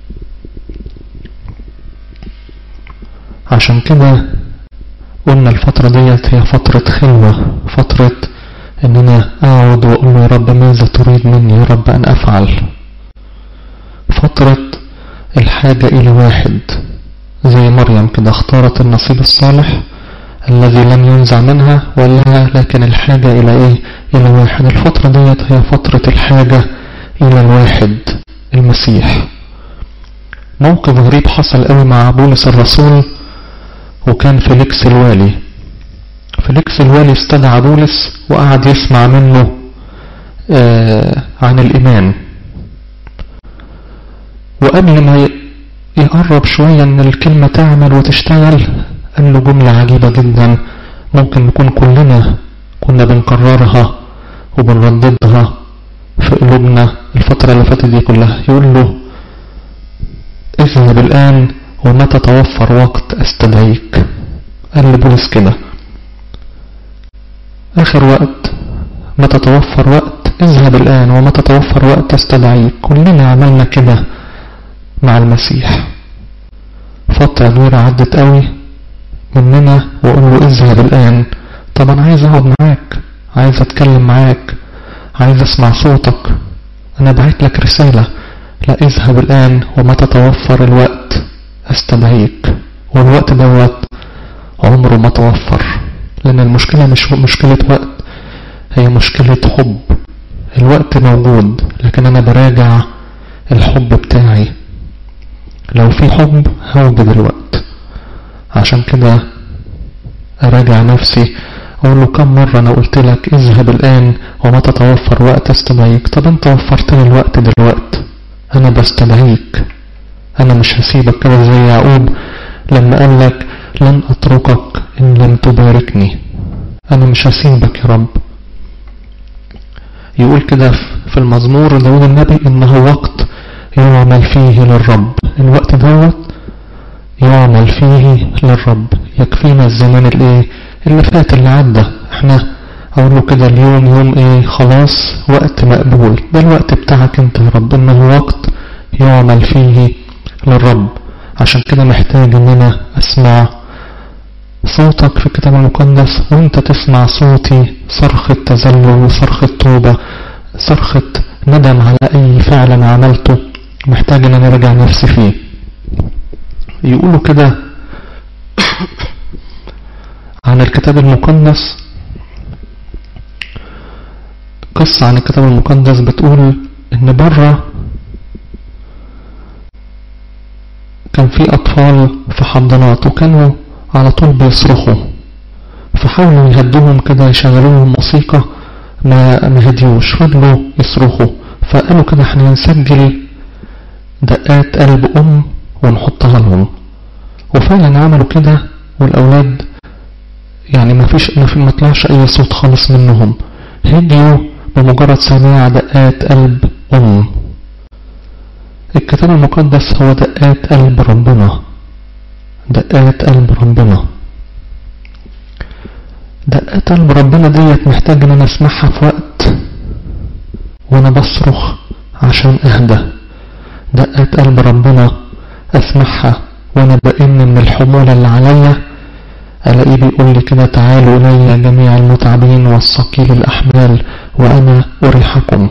عشان كده قلنا الفترة ديت هي فترة خلوة فترة ان انا اقعد واقول له يا رب ماذا تريد مني يا رب ان افعل فترة الحاجة الى واحد زي مريم كده اختارت النصيب الصالح الذي لم ينزع منها ولا لكن الحاجة الى ايه الى واحد الفترة ديت هي فترة الحاجة الى الواحد المسيح موقف غريب حصل قوي مع بولس الرسول وكان فيليكس الوالي فيليكس الوالي استدعى بولس وقعد يسمع منه آه عن الإيمان وقبل ما يقرب شوية ان الكلمة تعمل وتشتغل قال له جملة عجيبة جدا ممكن نكون كلنا كنا بنكررها وبنرددها في قلوبنا الفترة اللي فاتت دي كلها يقول له اذهب الآن ومتى توفر وقت استدعيك قال لبولس كده آخر وقت متى توفر وقت اذهب الآن ومتى توفر وقت استدعيك كلنا عملنا كده مع المسيح فترة كبيرة عدت قوي مننا وقول له اذهب الآن طب أنا عايز أقعد معاك عايز أتكلم معاك عايز أسمع صوتك أنا بعت لك رسالة لا اذهب الآن ومتى توفر الوقت استدعيك والوقت دوت عمره ما توفر لأن المشكلة مش مشكلة وقت هي مشكلة حب الوقت موجود لكن أنا براجع الحب بتاعي لو في حب هوجد الوقت عشان كده أراجع نفسي أقول له كم مرة أنا قلت لك اذهب الآن وما تتوفر وقت استدعيك طب أنت وفرت لي الوقت دلوقت أنا بستدعيك أنا مش هسيبك كده زي يعقوب لما قال لك لن أتركك إن لم تباركني أنا مش هسيبك يا رب يقول كده في المزمور داود النبي إنه وقت يعمل فيه للرب الوقت دوت يعمل فيه للرب يكفينا الزمان الايه اللي فات اللي عدى احنا اقول له كده اليوم يوم ايه خلاص وقت مقبول ده الوقت بتاعك انت يا رب انه وقت يعمل فيه للرب عشان كده محتاج ان انا اسمع صوتك في الكتاب المقدس وانت تسمع صوتي صرخة تذلل وصرخة توبة صرخة ندم على اي فعل عملته محتاج ان انا ارجع نفسي فيه يقولوا كده عن الكتاب المقدس قصة عن الكتاب المقدس بتقول ان بره كان في اطفال في حضانات وكانوا على طول بيصرخوا فحاولوا يهدوهم كده يشغلوهم موسيقى ما ما هديوش فضلوا يصرخوا فقالوا كده احنا هنسجل دقات قلب ام ونحطها لهم وفعلا عملوا كده والاولاد يعني ما فيش ما, في ما طلعش اي صوت خالص منهم هديوا بمجرد سماع دقات قلب ام الكتاب المقدس هو دقات قلب ربنا دقات قلب ربنا دقات قلب ربنا ديت محتاج ان انا اسمعها في وقت وانا بصرخ عشان اهدى دقات قلب ربنا اسمعها وانا بئن من الحمولة اللي عليا الاقيه بيقول لي كده تعالوا الي جميع المتعبين والثقيل الاحمال وانا اريحكم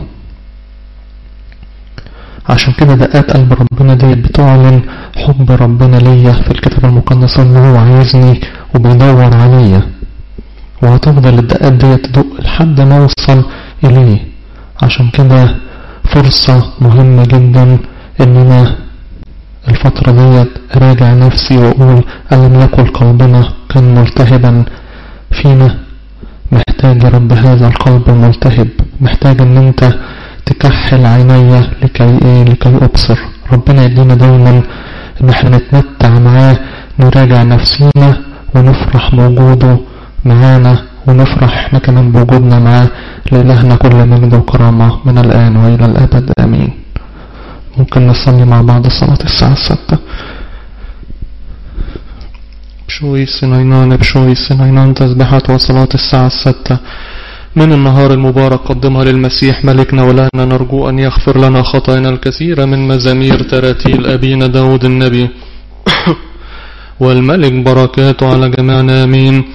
عشان كده دقات قلب ربنا ديت بتعلن حب ربنا ليا في الكتاب المقدس ان هو عايزني وبيدور عليا وهتفضل الدقات ديت تدق لحد ما اوصل اليه عشان كده فرصة مهمة جدا اننا الفترة ديت راجع نفسي واقول ألم يكن قلبنا كان ملتهبا فينا محتاج يا رب هذا القلب الملتهب محتاج ان انت تكحل عيني لكي ايه لكي ابصر ربنا يدينا دايما ان احنا نتمتع معاه نراجع نفسينا ونفرح بوجوده معانا ونفرح احنا كمان بوجودنا معاه لإلهنا كل مجد وكرامة من الآن وإلى الأبد آمين ممكن نصلي مع بعض صلاة الساعة الستة بشوي السنينان بشوي السنينان تسبحت وصلاة الساعة الستة من النهار المبارك قدمها للمسيح ملكنا ولنا نرجو أن يغفر لنا خطايانا الكثيرة من مزامير تراتيل أبينا داود النبي والملك بركاته على جميعنا آمين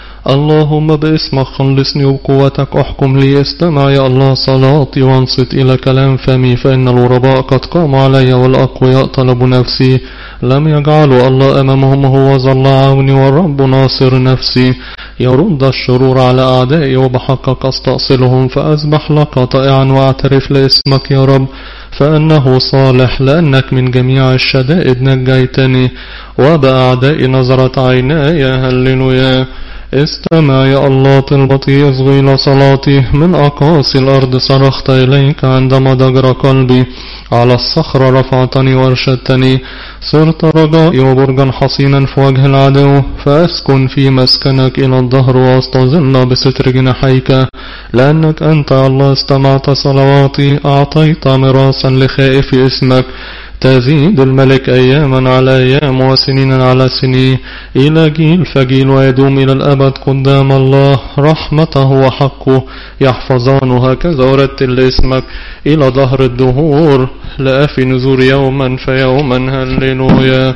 اللهم باسمك خلصني وبقوتك احكم لي استمع يا الله صلاتي وانصت إلى كلام فمي فإن الغرباء قد قاموا علي والأقوياء طلبوا نفسي لم يجعلوا الله أمامهم هو ظل عوني والرب ناصر نفسي يرد الشرور على أعدائي وبحقك أستأصلهم فأسبح لك طائعا وأعترف لاسمك يا رب فأنه صالح لأنك من جميع الشدائد نجيتني وبأعدائي نظرت عيناي هللويا استمع يا الله طلبتي اصغي صلاتي من أقاصي الأرض صرخت إليك عندما ضجر قلبي على الصخرة رفعتني وارشدتني صرت رجائي وبرجا حصينا في وجه العدو فأسكن في مسكنك إلى الظهر وأستظل بستر جناحيك لأنك أنت يا الله استمعت صلواتي أعطيت مراسا لخائف اسمك تزيد الملك أياما على أيام وسنين على سنين إلى جيل فجيل ويدوم إلى الأبد قدام الله رحمته وحقه يحفظان هكذا ورتل اسمك إلى ظهر الدهور لأفي نزور يوما فيوما هللويا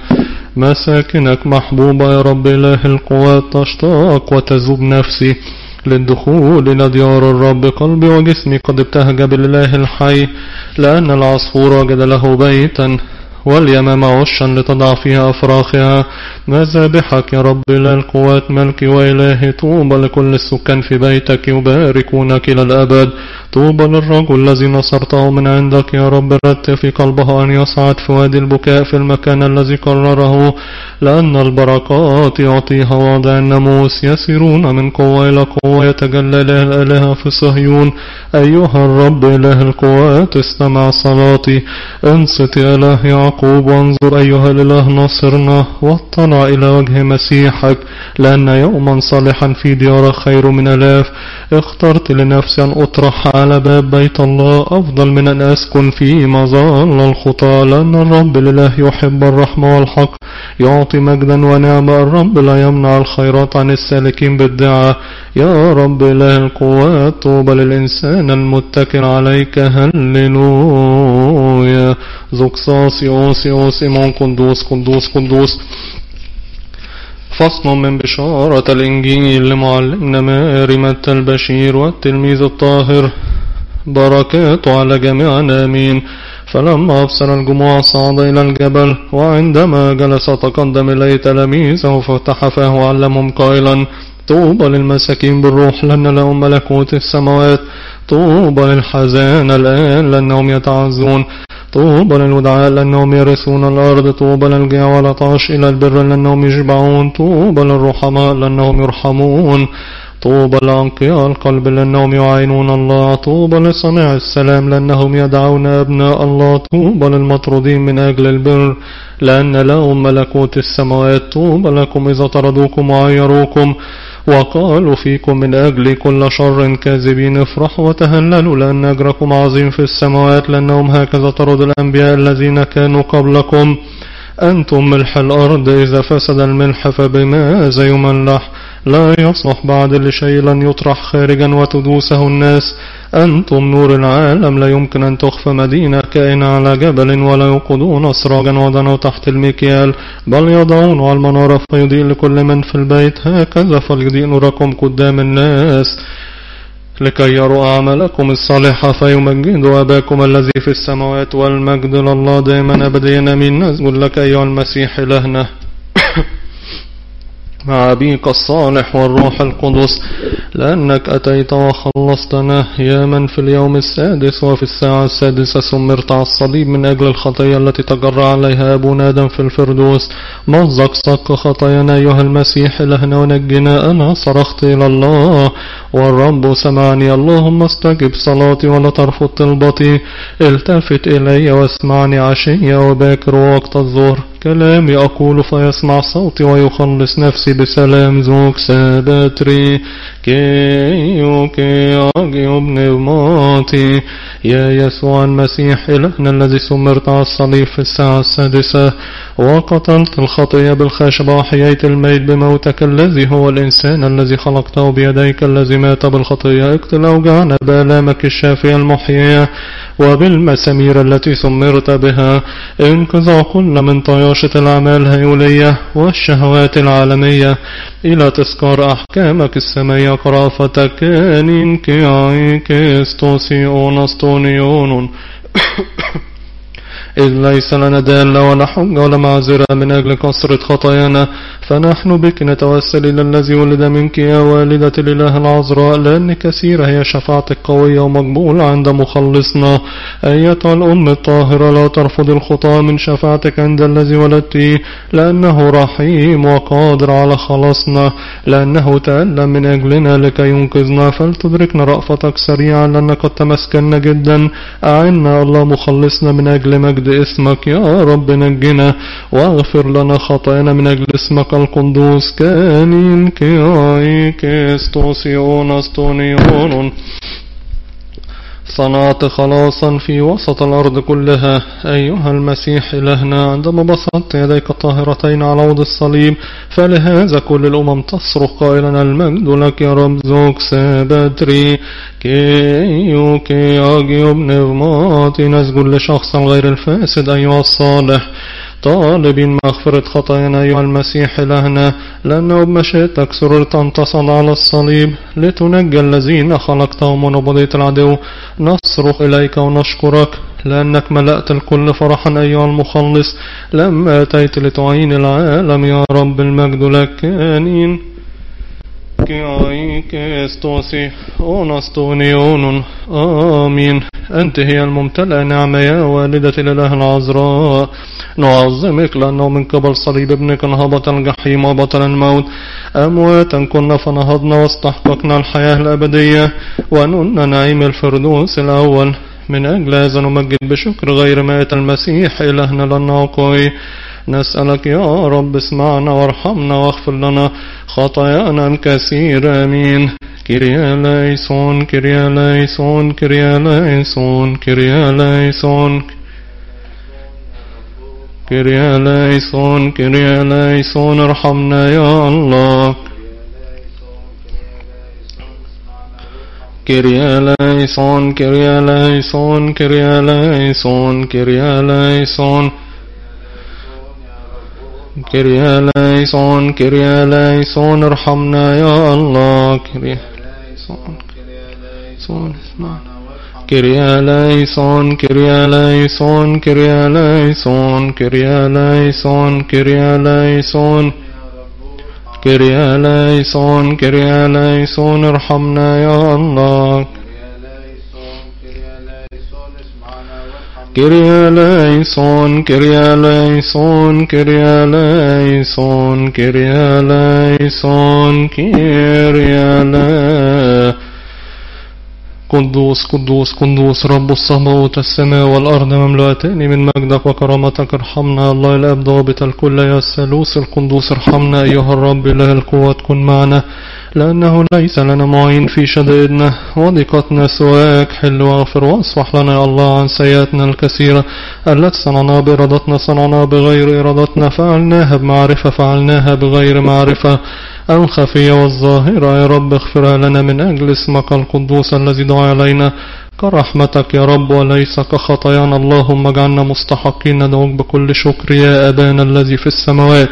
مساكنك محبوبة يا رب إله القوات تشتاق وتذوب نفسي للدخول إلى ديار الرب قلبي وجسمي قد ابتهج بالله الحي لأن العصفور وجد له بيتا واليمام عشا لتضع فيها أفراخها مذابحك يا رب إلى القوات ملكي وإلهي طوبى لكل السكان في بيتك يباركونك إلى الأبد طوبى للرجل الذي نصرته من عندك يا رب رت في قلبه أن يصعد في وادي البكاء في المكان الذي قرره لأن البركات يعطيها واضع الناموس يسيرون من قوة إلى قوة يتجلى له الآلهة في صهيون أيها الرب إله القوات استمع صلاتي انصت يا إله يعقوب وانظر أيها الإله ناصرنا واطلع إلى وجه مسيحك لأن يوما صالحا في ديار خير من ألاف اخترت لنفسي أن أطرح على باب بيت الله أفضل من أن أسكن في مظل الخطى لأن الرب الإله يحب الرحمة والحق يعطي مجدا ونعمة الرب لا يمنع الخيرات عن السالكين بالدعاء يا رب إله القوات طوبى للإنسان المتكل عليك هللويا زقصاص يوسي يوسي من قدوس قدوس قدوس فصل من بشارة الإنجيل لمعلمنا مارمة البشير والتلميذ الطاهر بركات على جميعنا آمين فلما أبصر الجموع صعد إلى الجبل وعندما جلس تقدم إليه تلاميذه ففتح فاه وعلمهم قائلا طوبى للمساكين بالروح لأن لهم ملكوت السماوات طوبى للحزان الآن لأنهم يتعزون طوبى للودعاء لأنهم يرثون الأرض طوبى للجيع والعطاش إلى البر لأنهم يشبعون طوبى للرحماء لأنهم يرحمون طوبى لأنقياء القلب لأنهم يعينون الله طوبى لصنع السلام لأنهم يدعون أبناء الله طوبى للمطرودين من أجل البر لأن لهم ملكوت السماوات طوبى لكم إذا طردوكم وعيروكم وقالوا فيكم من أجل كل شر كاذبين افرحوا وتهللوا لأن أجركم عظيم في السماوات لأنهم هكذا طرد الأنبياء الذين كانوا قبلكم أنتم ملح الأرض إذا فسد الملح فبماذا يملح لا يصلح بعد لشيء لن يطرح خارجا وتدوسه الناس أنتم نور العالم لا يمكن أن تخفى مدينة كائن على جبل ولا يوقدون أسراجا ودنوا تحت المكيال بل يضعون على المنارة فيضيء لكل من في البيت هكذا فليضيء نوركم قدام الناس لكي يروا أعمالكم الصالحة فيمجدوا أباكم الذي في السماوات والمجد لله دائما أبديا أمين نزل لك أيها المسيح إلهنا مع أبيك الصالح والروح القدس لأنك أتيت وخلصتنا يا من في اليوم السادس وفي الساعة السادسة سمرت على الصليب من أجل الخطية التي تجرى عليها أبونا آدم في الفردوس مزق صك خطايانا أيها المسيح إلهنا ونجنا أنا صرخت إلى الله والرب سمعني اللهم استجب صلاتي ولا ترفض طلبتي التفت إلي واسمعني عشية وباكر ووقت الظهر كلامي أقول فيسمع صوتي ويخلص نفسي بسلام زوك سابتري كي كي أجي ابن ماتي يا يسوع المسيح إلهنا الذي سمرت على الصليب في الساعة السادسة وقتلت الخطية بالخشبة وحييت الميت بموتك الذي هو الإنسان الذي خلقته بيديك الذي مات بالخطية اقتل أوجعنا بآلامك الشافية المحيية وبالمسامير التي سمرت بها انقذ كل من طياشة الأعمال الهيولية والشهوات العالمية إلى تذكار أحكامك السمية قرافتك كانين كي كيستوسي أونستونيون إذ ليس لنا دالة ولا حجة ولا معذرة من أجل كسرة خطايانا فنحن بك نتوسل إلى الذي ولد منك يا والدة الإله العذراء لأن كثيرة هي شفاعتك قوية ومقبولة عند مخلصنا أيتها الأم الطاهرة لا ترفض الخطاة من شفاعتك عند الذي ولدته لأنه رحيم وقادر على خلاصنا لأنه تألم من أجلنا لكي ينقذنا فلتدركنا رأفتك سريعا لأنك قد تمسكنا جدا أعنا الله مخلصنا من أجل مجد اسمك يا رب نجنا واغفر لنا خطايانا من أجل اسمك القدوس كانين كي كيستوسيون استونيون صنعت خلاصا في وسط الأرض كلها أيها المسيح إلهنا عندما بسطت يديك الطاهرتين على عود الصليب فلهذا كل الأمم تصرخ قائلا المجد لك يا رب زوك سابتري كي كي أجي ابن غماتي نسجد لشخص غير الفاسد أيها الصالح طالبين مغفرة خطايانا أيها المسيح إلهنا لأنه بمشيئتك سررت أن تصل على الصليب لتنجى الذين خلقتهم من عبودية العدو نصرخ إليك ونشكرك لأنك ملأت الكل فرحا أيها المخلص لما أتيت لتعين العالم يا رب المجد لك آمين كيستوسي أونستونيون آمين أنت هي الممتلئة نعمة يا والدة الإله العذراء نعظمك لأنه من قبل صليب ابنك انهبط الجحيم وبطل الموت أمواتا كنا فنهضنا واستحققنا الحياة الأبدية ونلنا نعيم الفردوس الأول من أجل هذا نمجد بشكر غير مات المسيح إلهنا لنا قوي نسألك يا رب اسمعنا وارحمنا واغفر لنا خطايانا الكثير آمين كريا ليسون كريا ليسون كريا ليسون كريا ليسون كريا ليسون كريا ليسون ارحمنا يا الله كريا ليسون كريا ليسون كريا ليسون كريا ليسون كريا ليسون كريا ليسون ارحمنا يا الله كريا ليسون ليسون اسمعنا كريا ليسون كريا ليسون كريا ليسون كريا ليسون كريا ليسون كريا ليسون كريا ليسون ارحمنا يا الله كريا ليسون كريا ليسون كريا ليسون كريا ليسون كريا ليسون قدوس قدوس قدوس رب الصبوت السماء والأرض مملوءتان من مجدك وكرامتك ارحمنا الله الأب ضابط الكل يا الثالوث القدوس ارحمنا أيها الرب إله القوة كن معنا لأنه ليس لنا معين في شدائدنا وضيقتنا سواك حل واغفر واصفح لنا يا الله عن سيئاتنا الكثيرة التي صنعناها بإرادتنا صنعناها بغير إرادتنا فعلناها بمعرفة فعلناها بغير معرفة الخفية والظاهرة يا رب اغفرها لنا من أجل اسمك القدوس الذي دعا علينا كرحمتك يا رب وليس كخطايانا اللهم اجعلنا مستحقين ندعوك بكل شكر يا أبانا الذي في السماوات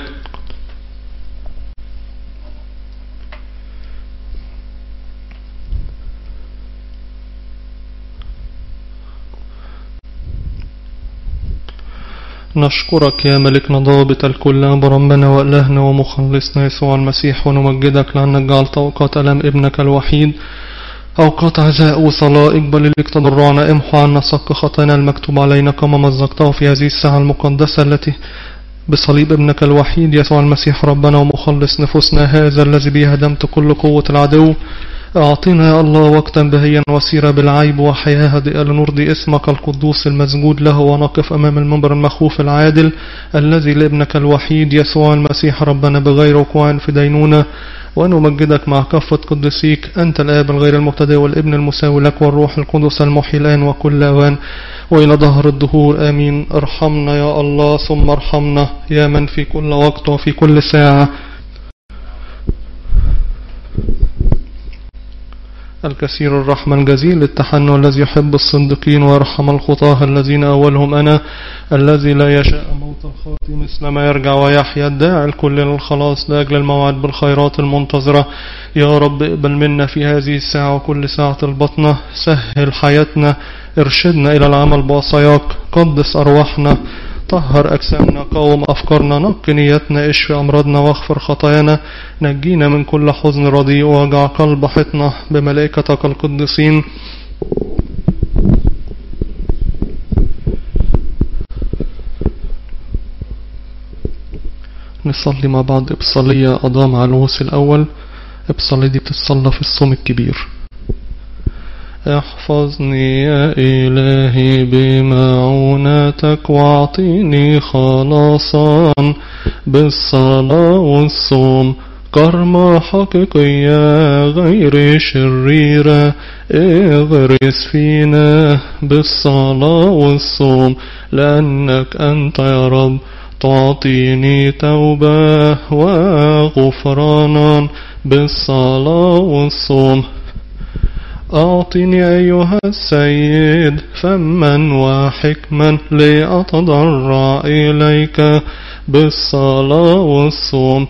نشكرك يا ملكنا ضابط الكل بربنا وإلهنا ومخلصنا يسوع المسيح ونمجدك لأنك جعلت أوقات ألم ابنك الوحيد أوقات عزاء وصلاة اقبل لك تضرعنا امحو عنا صك خطانا المكتوب علينا كما مزقته في هذه الساعة المقدسة التي بصليب ابنك الوحيد يسوع المسيح ربنا ومخلص نفوسنا هذا الذي به هدمت كل قوة العدو أعطنا يا الله وقتا بهيا وسيرة بالعيب وحياة هادئة لنرضي اسمك القدوس المسجود له ونقف أمام المنبر المخوف العادل الذي لابنك الوحيد يسوع المسيح ربنا بغير وقوع في دينونة ونمجدك مع كافة قدسيك أنت الآب الغير المبتدئ والابن المساوي لك والروح القدس المحيي الآن وكل أوان وإلى ظهر الدهور آمين ارحمنا يا الله ثم ارحمنا يا من في كل وقت وفي كل ساعة الكثير الرحمة الجزيل التحنن الذي يحب الصديقين ويرحم الخطاه الذين أولهم أنا الذي لا يشاء موت الخاطي مثل ما يرجع ويحيا الداعي الكل للخلاص لأجل الموعد بالخيرات المنتظرة يا رب اقبل منا في هذه الساعة وكل ساعة البطنة سهل حياتنا ارشدنا إلى العمل بوصاياك قدس أرواحنا طهر أجسامنا قوم أفكارنا نق نيتنا اشفي أمراضنا واغفر خطايانا نجينا من كل حزن رديء وجع قلب حطنا بملائكتك القدسين نصلي مع بعض إبصالية قضاء مع الوصي الأول إبصالية دي بتتصلى في الصوم الكبير احفظني يا إلهي بمعونتك واعطيني خلاصا بالصلاة والصوم كرمة حقيقية غير شريرة اغرس فينا بالصلاة والصوم لأنك أنت يا رب تعطيني توبة وغفرانا بالصلاة والصوم أعطني أيها السيد فما وحكما لأتضرع إليك بالصلاة والصوم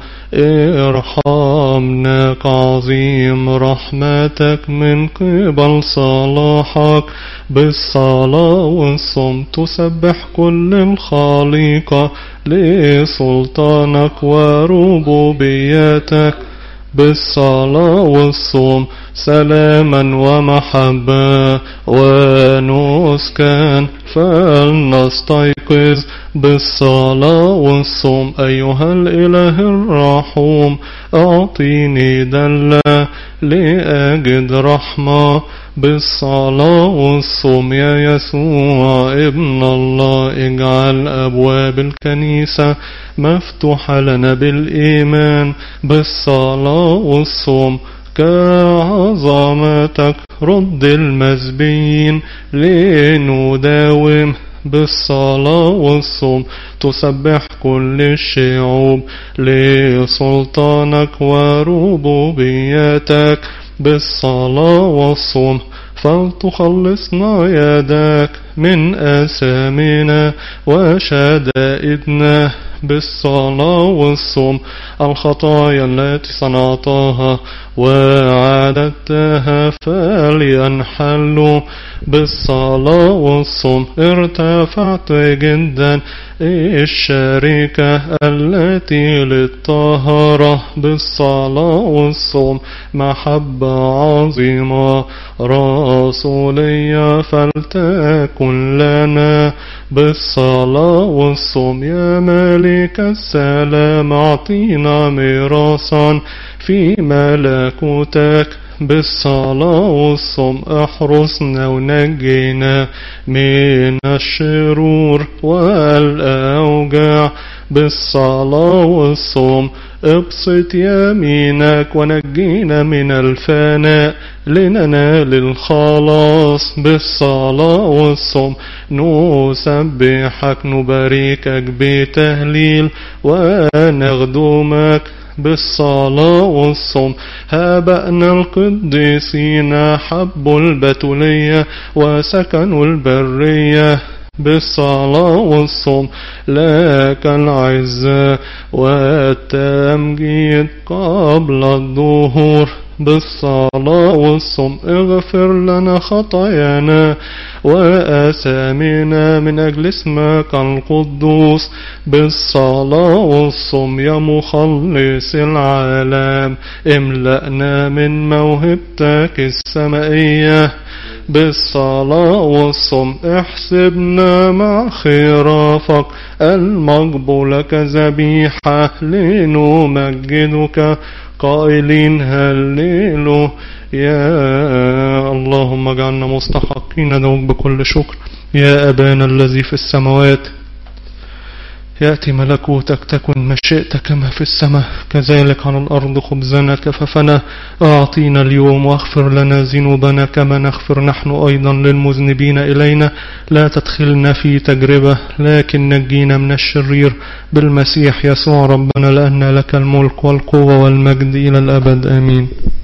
ارحمنا عظيم رحمتك من قبل صلاحك بالصلاة والصوم تسبح كل الخليقة لسلطانك وربوبيتك بالصلاة والصوم سلاما ومحبة ونسكا فلنستيقظ بالصلاة والصوم أيها الإله الرحوم أعطيني دلة لأجد رحمة بالصلاة والصوم يا يسوع ابن الله اجعل أبواب الكنيسة مفتوحة لنا بالإيمان بالصلاة والصوم كعظمتك رد المزبين لنداوم بالصلاة والصوم تسبح كل الشعوب لسلطانك وربوبيتك بالصلاة والصوم فلتخلصنا يداك من أسامنا وشدائدنا بالصلاة والصوم الخطايا التي صنعتها وعادتها فلينحلوا بالصلاة والصوم ارتفعت جدا الشركة التي للطهارة بالصلاة والصوم محبة عظيمة رسولية فلتكن لنا بالصلاة والصوم يا ملك السلام أعطينا ميراثا في ملكوتك بالصلاة والصوم احرسنا ونجينا من الشرور والأوجاع بالصلاة والصوم ابسط يمينك ونجينا من الفناء لننال الخلاص بالصلاة والصوم نسبحك نباركك بتهليل ونخدمك بالصلاة والصوم هابأنا القديسين حبوا البتولية وسكنوا البرية بالصلاة والصوم لك العزة والتمجيد قبل الظهور بالصلاة والصوم اغفر لنا خطايانا وآثامنا من أجل اسمك القدوس بالصلاة والصوم يا مخلص العالم املأنا من موهبتك السمائية بالصلاة والصوم احسبنا مع خرافك المقبولة كذبيحة لنمجدك قائلين هللو يا اللهم اجعلنا مستحقين دوك بكل شكر يا أبانا الذي في السماوات يأتي ملكوتك تكن مشيئتك كما في السماء كذلك على الأرض خبزنا كففنا أعطينا اليوم واغفر لنا ذنوبنا كما نغفر نحن أيضا للمذنبين إلينا لا تدخلنا في تجربة لكن نجينا من الشرير بالمسيح يسوع ربنا لأن لك الملك والقوة والمجد إلى الأبد آمين